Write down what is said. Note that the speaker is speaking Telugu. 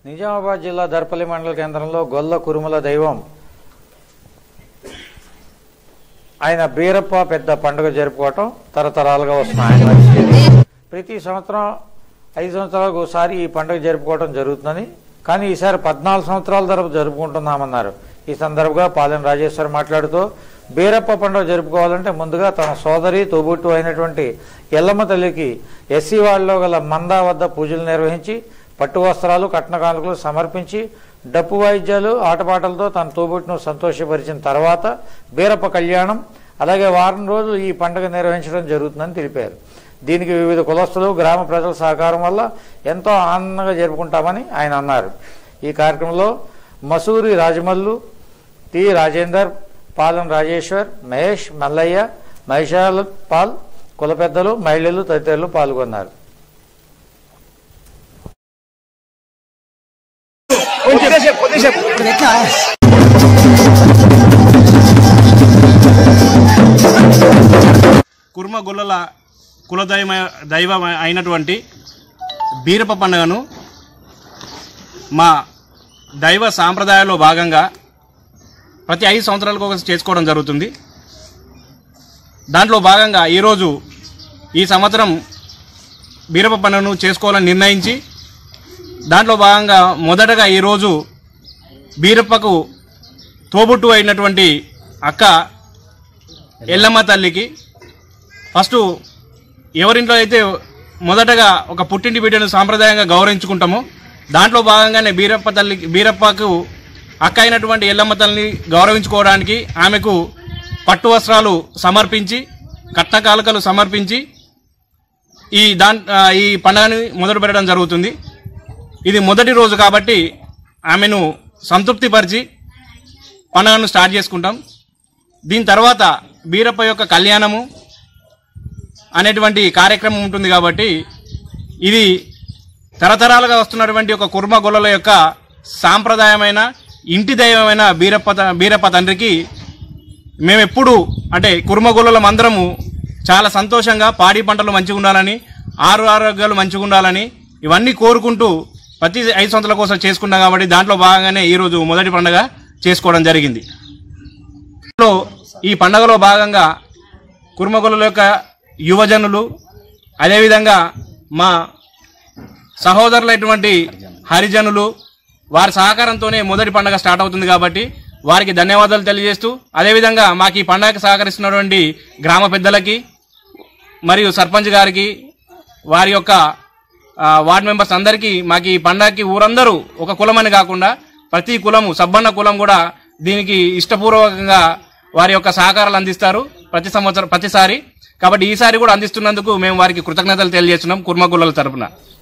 నిజామాబాద్ జిల్లా దర్పల్లి మండల కేంద్రంలో గొల్ల కురుమల దైవం ఆయన బీరప్ప పెద్ద పండుగ జరుపుకోవటం తరతరాలుగా వస్తున్న ఆయన పరిస్థితి ప్రతి సంవత్సరం ఐదు సంవత్సరాలకు ఒకసారి ఈ పండుగ జరుపుకోవడం జరుగుతుందని కానీ ఈసారి పద్నాలుగు సంవత్సరాల తరపు జరుపుకుంటున్నామన్నారు ఈ సందర్భంగా పాలెం రాజేశ్వర్ మాట్లాడుతూ బీరప్ప పండుగ జరుపుకోవాలంటే ముందుగా తన సోదరి తోబుట్టు అయినటువంటి ఎల్లమ్మ తల్లికి ఎస్సీ వాళ్ళలో గల మందా వద్ద పూజలు నిర్వహించి పట్టు వస్త్రాలు కట్న కానుకలు సమర్పించి డప్పు వాయిద్యాలు ఆటపాటలతో తన తోబుట్టును సంతోషపరిచిన తర్వాత బీరప్ప కళ్యాణం అలాగే వారం రోజులు ఈ పండుగ నిర్వహించడం జరుగుతుందని తెలిపారు దీనికి వివిధ కులస్తులు గ్రామ ప్రజల సహకారం వల్ల ఎంతో ఆనందంగా జరుపుకుంటామని ఆయన అన్నారు ఈ కార్యక్రమంలో మసూరి రాజమల్లు టి రాజేందర్ పాలెం రాజేశ్వర్ మహేష్ మల్లయ్య మహిషాల పాల్ కుల పెద్దలు మహిళలు తదితరులు పాల్గొన్నారు కుర్మ గొల్లల కులదైవ దైవం అయినటువంటి బీరప్ప పండుగను మా దైవ సాంప్రదాయాల్లో భాగంగా ప్రతి ఐదు సంవత్సరాలకు ఒకసారి చేసుకోవడం జరుగుతుంది దాంట్లో భాగంగా ఈరోజు ఈ సంవత్సరం బీరప్ప పండుగను చేసుకోవాలని నిర్ణయించి దాంట్లో భాగంగా మొదటగా ఈరోజు బీరప్పకు తోబుట్టు అయినటువంటి అక్క ఎల్లమ్మ తల్లికి ఫస్ట్ ఎవరింట్లో అయితే మొదటగా ఒక పుట్టింటి బిడ్డను సాంప్రదాయంగా గౌరవించుకుంటామో దాంట్లో భాగంగానే బీరప్ప తల్లి బీరప్పకు అక్క అయినటువంటి ఎల్లమ్మ తల్లిని గౌరవించుకోవడానికి ఆమెకు పట్టు వస్త్రాలు సమర్పించి కట్న కాలకలు సమర్పించి ఈ దాన్ ఆ, ఈ పండుగని మొదలు పెట్టడం జరుగుతుంది ఇది మొదటి రోజు కాబట్టి ఆమెను సంతృప్తిపరిచి పండుగను స్టార్ట్ చేసుకుంటాం దీని తర్వాత బీరప్ప యొక్క కళ్యాణము అనేటువంటి కార్యక్రమం ఉంటుంది కాబట్టి ఇది తరతరాలుగా వస్తున్నటువంటి ఒక కుర్మ గొల్లల యొక్క సాంప్రదాయమైన ఇంటి దైవమైన బీరప్ప త- బీరప్ప తండ్రికి మేము ఎప్పుడు అంటే కుర్మ గొల్లలం అందరము చాలా సంతోషంగా పాడి పంటలు మంచిగా ఉండాలని ఆరు ఆరోగ్యాలు మంచిగా ఉండాలని ఇవన్నీ కోరుకుంటూ ప్రతి ఐదు సంవత్సరాల కోసం చేసుకుంటాం కాబట్టి దాంట్లో భాగంగానే ఈరోజు మొదటి పండుగ చేసుకోవడం జరిగింది లో ఈ పండగలో భాగంగా కుర్మగొల్ల యొక్క యువజనులు అదేవిధంగా మా సహోదరులైనటువంటి హరిజనులు వారి సహకారంతోనే మొదటి పండగ స్టార్ట్ అవుతుంది కాబట్టి వారికి ధన్యవాదాలు తెలియజేస్తూ అదేవిధంగా మాకు ఈ పండగకి సహకరిస్తున్నటువంటి గ్రామ పెద్దలకి మరియు సర్పంచ్ గారికి వారి యొక్క ఆ, వార్డ్ మెంబర్స్ అందరికీ మాకు ఈ పండగకి ఊరందరూ ఒక కులమని కాకుండా ప్రతి కులము సబ్బన్న కులం కూడా దీనికి ఇష్టపూర్వకంగా వారి యొక్క సహకారాలు అందిస్తారు ప్రతి సంవత్సరం ప్రతిసారి కాబట్టి ఈసారి కూడా అందిస్తున్నందుకు మేము వారికి కృతజ్ఞతలు తెలియజేస్తున్నాం కుర్మగుల్లల తరపున